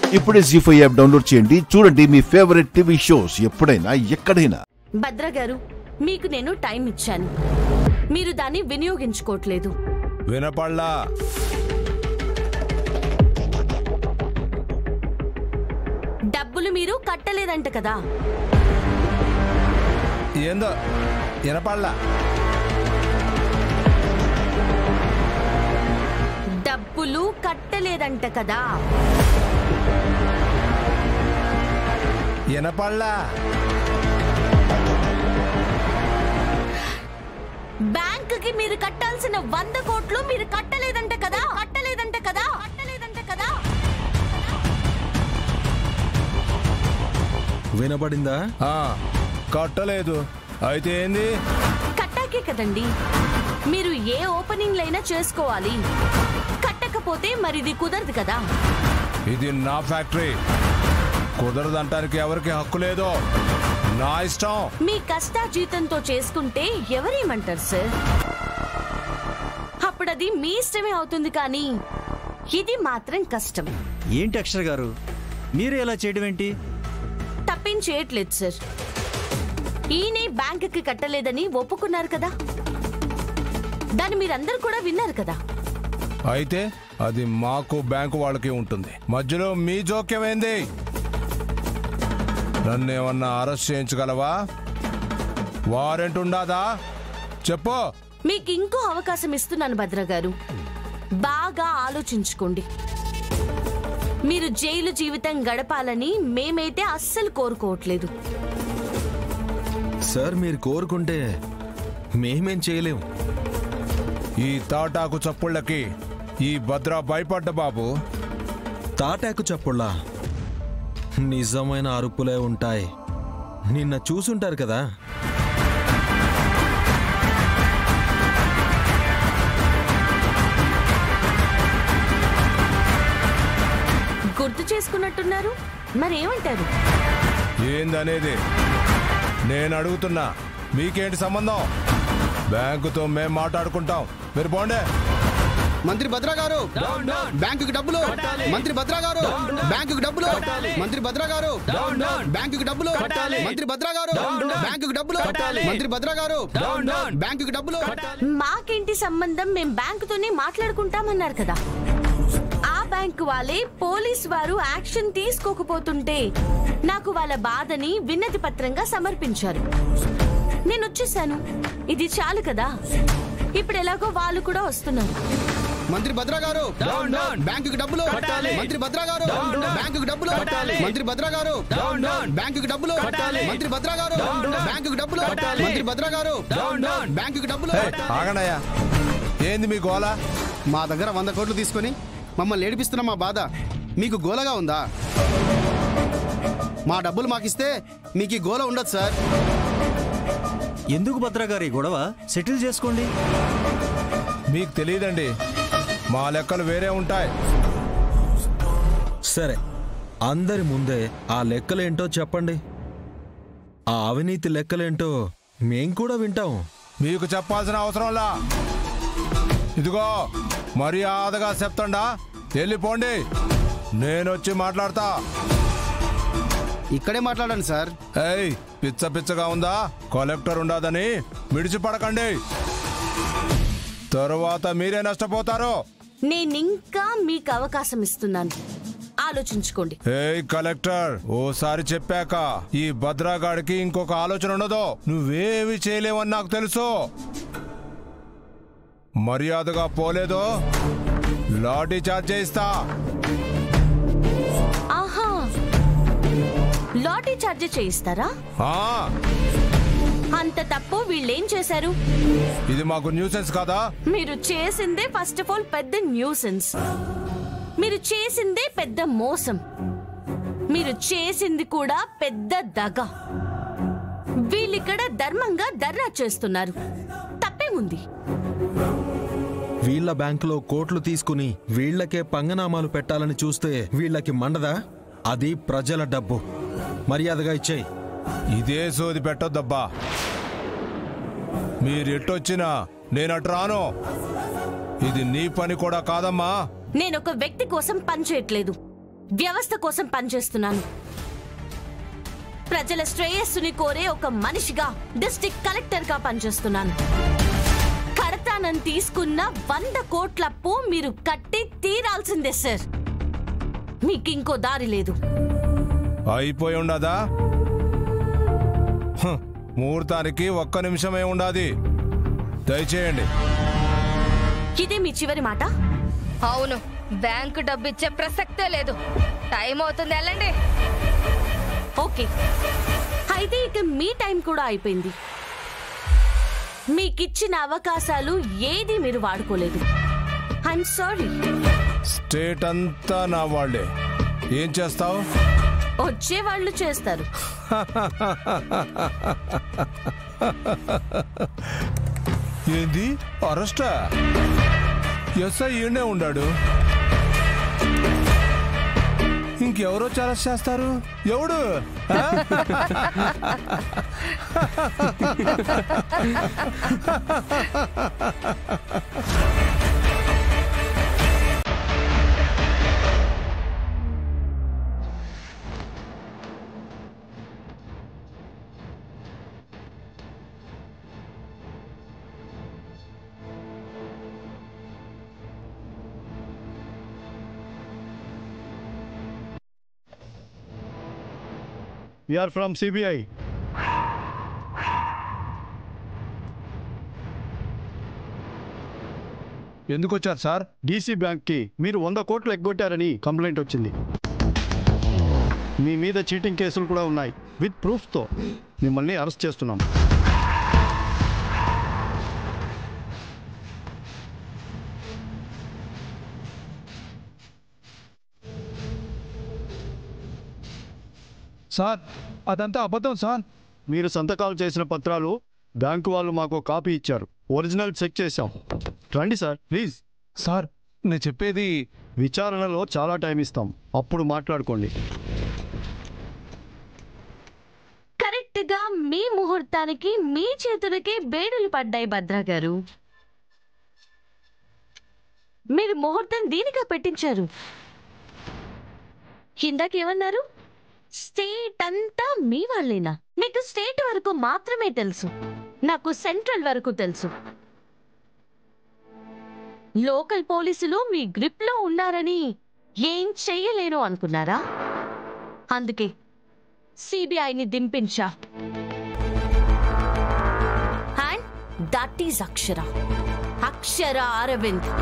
ఇప్పుడే G five app download చేయండి చూడండి మీ ఫేవరెట్ టీవీ షోస్ ఎప్పుడైనా ఎక్కడైనా భద్ర గారు మీకు నేను టైం ఇచ్చాను మీరు దాన్ని వినియోగించుకోవట్లేదు వినపడలా డబ్బులు మీరు కట్టలేదంట కదా ఏందో వినపడలా డబ్బులు కట్టలేదంట కదా వినపడలా బ్యాంకుకి మీరు కట్టాల్సిన వంద కోట్లు మీరు కట్టలేదంట కదా కట్టలేదంట కదా కట్టలేదంట కదా వినబడిందా ఆ, కట్టలేదు అయితే ఏంది కట్టాకే కదండి మీరు ఏ ఓపెనింగ్ లైనా చేసుకోవాలి కట్టకపోతే మరి ఇది కుదరదు కదా ఇది నా ఫ్యాక్టరీ కుదరదంటానికి ఎవరికి హక్కు లేదు నా ఇష్టం మీ కష్టాజీతంతో చేసుకుంటే ఎవరేమంటారు సార్ అప్పుడు అది మీ ఇష్టమే అవుతుంది కానీ ఇది మాత్రం కష్టం ఏంటి అక్షర్ గారు మీరు ఎలా చేయడం ఏంటి తప్పేం చేయట్లేదు సార్ ఈయనే బ్యాంకుకి కట్టలేదని ఒప్పుకున్నారు కదా దాన్ని మీరందరూ కూడా విన్నారు కదా అయితే అది మాకు బ్యాంకు వాళ్ళకి ఉంటుంది మధ్యలో మీ జోక్యం ఏంది నన్ను ఏమన్నా అరెస్ట్ చేయించగలవా వారెంట్ ఉండాదా చెప్పు మీకు ఇంకో అవకాశం ఇస్తున్నాను భద్ర గారు బాగా ఆలోచించుకోండి మీరు జైలు జీవితం గడపాలని మేమైతే అస్సలు కోరుకోవట్లేదు సార్ మీరు కోరుకుంటే మేమేం చేయలేం ఈ తాటాకు చప్పుళ్ళకి ఈ భద్ర భయపడ్డ బాబు తాటాకు చప్పుళ్ళ నిజమైన అరుపులే ఉంటాయి నిన్న చూసుంటారు కదా గుర్తు చేసుకున్నట్టున్నారు మరేమంటారు ఏందనేది నేను అడుగుతున్నా మీకేంటి సంబంధం బ్యాంకుతో మేం మాట్లాడుకుంటాం మీరు పోండే మంత్రి భద్రా గారు బ్యాంకుకి డబ్బులు మంత్రి భద్రా గారు బ్యాంకుకి డబ్బులు మంత్రి భద్రా గారు బ్యాంకుకి డబ్బులు మంత్రి భద్రా గారు బ్యాంకుకి డబ్బులు మంత్రి భద్రా గారు బ్యాంకుకి డబ్బులు మాకేంటి సంబంధం మేం బ్యాంకుతోనే మాట్లాడుకుంటామన్నారు కదా ఆ బ్యాంకు వాళ్ళే పోలీస్ వారు యాక్షన్ తీసుకోకపోతుంటే నాకు వాళ్ళ బాధని విన్నతి పత్రంగా సమర్పించారు నేను వచ్చేసాను ఇది చాలు కదా ఇప్పుడు ఎలాగో వాళ్ళు కూడా వస్తున్నారు మంత్రి భద్రా గారు బ్యాంకుకి డబ్బులు మంత్రి భద్రా గారు బ్యాంకుకి డబ్బులు మంత్రి భద్రా గారు బ్యాంకుకి డబ్బులు మంత్రి భద్రా గారు బ్యాంకుకి డబ్బులు మంత్రి భద్రా గారు బ్యాంకుకి డబ్బులు ఏయ్, ఆగండయ్యా ఏంది మీ గోల మా దగ్గర వంద కోట్లు తీసుకొని మమ్మల్ని ఏడిపిస్తున్న మా బాధ మీకు గోలగా ఉందా మా డబ్బులు మాకిస్తే మీకు ఈ గోల ఉండదు సార్ ఎందుకు భద్ర గారు ఈ గొడవ సెటిల్ చేసుకోండి మీకు తెలియదండి మా లెక్కలు వేరే ఉంటాయి సరే అందరి ముందే ఆ లెక్కలేంటో చెప్పండి ఆ అవినీతి లెక్కలేంటో మేం కూడా వింటాం మీకు చెప్పాల్సిన అవసరంలా ఇదిగో మర్యాదగా చెప్తండా వెళ్ళిపోండి నేనొచ్చి మాట్లాడతా ఇక్కడే మాట్లాడండి సార్ ఏయ్ పిచ్చ పిచ్చగా ఉందా కలెక్టర్ ఉండదని విడిచిపడకండి తరువాత మీరే నష్టపోతారు నేనింకా మీకు అవకాశం ఇస్తున్నాను ఆలోచించుకోండి ఏయ్ కలెక్టర్ ఓసారి చెప్పాక ఈ భద్రాగాడికి ఇంకొక ఆలోచన ఉండదు నువ్వేమి చేయలేవని నాకు తెలుసు మర్యాదగా పోలేదో లాఠీ చార్జ్ చేయిస్తా ఆహా లాటరీ ఛార్జ్ చేయిస్తారా ఆ, అంత తప్పు వీళ్ళేం చేశారు ఇది మాకు న్యూసెన్స్ కాదా మీరు చేసిందే ఫస్ట్ ఆఫ్ ఆల్ పెద్ద న్యూసెన్స్ మీరు చేసిందే పెద్ద మోసం మీరు చేసింది కూడా పెద్ద దగ వీళ్ళిక్కడ ధర్మంగా ధర్నా చేస్తున్నారు తప్పేముంది వీళ్ళ బ్యాంకులో కోట్లు తీసుకుని వీళ్ళకే పంగనామాలు పెట్టాలని చూస్తే వీళ్ళకి మండదా అది ప్రజల డబ్బు మర్యాదగా ఇచ్చేయి ఇదే సోది పెట్టొద్దబ్బా మీరెట్టొచ్చినా నేనటు రాను ఇది నీ పని కూడా కాదమ్మా నేను ఒక వ్యక్తి కోసం పనిచేయట్లేదు వ్యవస్థ కోసం పనిచేస్తున్నాను ప్రజల శ్రేయస్సుని కోరే ఒక మనిషిగా డిస్ట్రిక్ట్ కలెక్టర్ గా పనిచేస్తున్నాను కడతానని తీసుకున్న వంద కోట్ల అప్పు మీరు కట్టి తీరాల్సిందే సార్ మీకు ఇంకో దారి లేదు అయిపోయి ఉండదా హ, ముహూర్తానికి ఒక్క నిమిషమే ఉండాది దయచేయండి ఇదే మీ చివరి మాట అవును బ్యాంకు డబ్బు ఇచ్చే ప్రసక్తే లేదు టైం అవుతుంది వెళ్ళండి ఓకే అయితే ఇక మీ టైం కూడా అయిపోయింది మీకిచ్చిన అవకాశాలు ఏది మీరు వాడుకోలేదు ఐఎమ్ సారీ స్టేట్ అంతా నా వాళ్ళే ఏం చేస్తావు వచ్చే వాళ్ళు చేస్తారు ఏంది అరెస్టా ఎస్ఐ ఈయనే ఉండాడు ఇంకెవరో అరెస్ట్ చేస్తారు ఎవడు ఆ? We are from CBI. ఎందుకు వచ్చారు సార్ డీసీ బ్యాంక్కి మీరు వంద కోట్లు ఎగ్గొట్టారని కంప్లైంట్ వచ్చింది మీ మీద చీటింగ్ కేసులు కూడా ఉన్నాయి విత్ ప్రూఫ్తో మిమ్మల్ని అరెస్ట్ చేస్తున్నాం సార్ అదంతా అబద్ధం సార్ మీరు సంతకాలు చేసిన పత్రాలు బ్యాంకు వాళ్ళు మాకు కాపీ ఇచ్చారు ఒరిజినల్ చెక్ చేశాం రండి సార్ ప్లీజ్ సార్ నేను చెప్పేది విచారణలో చాలా టైం ఇస్తాం అప్పుడు మాట్లాడుకోండి కరెక్ట్ గా మీ ముహూర్తానికి మీ చేతులకే బేడులు పడ్డాయి భద్రా గారు మీరు ముహూర్తం దీనిగా పెట్టించారు ఇందాకేమన్నారు స్టేట్ అంతా మీ వాళ్ళేనా మీకు స్టేట్ వరకు మాత్రమే తెలుసు నాకు సెంట్రల్ వరకు తెలుసు లోకల్ పోలీసులు మీ గ్రిప్ లో ఉన్నారని ఏం చెయ్యలేను అనుకున్నారా అందుకే సిబిఐని దింపించా అండ్ దట్ ఈస్ అక్షర అక్షర అరవింద్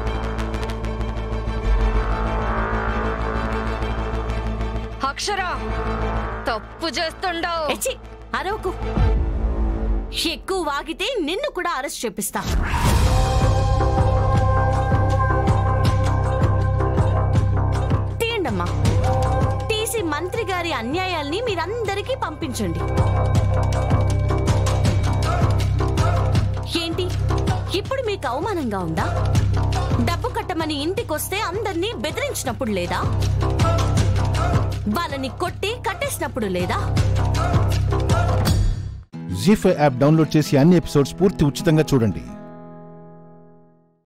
అక్షర తప్పు చేస్తుండవు ఎచ్చి అరవకు ఎక్కువ వాగితే నిన్ను కూడా అరెస్ట్ చేపిస్తా తీయండమ్మా టీసీ మంత్రి గారి అన్యాయాల్ని మీరందరికీ పంపించండి ఏంటి ఇప్పుడు మీకు అవమానంగా ఉందా డబ్బు కట్టమని ఇంటికొస్తే అందరినీ బెదిరించినప్పుడు లేదా వాళ్ళని కొట్టి కట్టేసినప్పుడు లేదా జీ ఫైవ్ యాప్ డౌన్లోడ్ చేసి అన్ని ఎపిసోడ్స్ పూర్తి ఉచితంగా చూడండి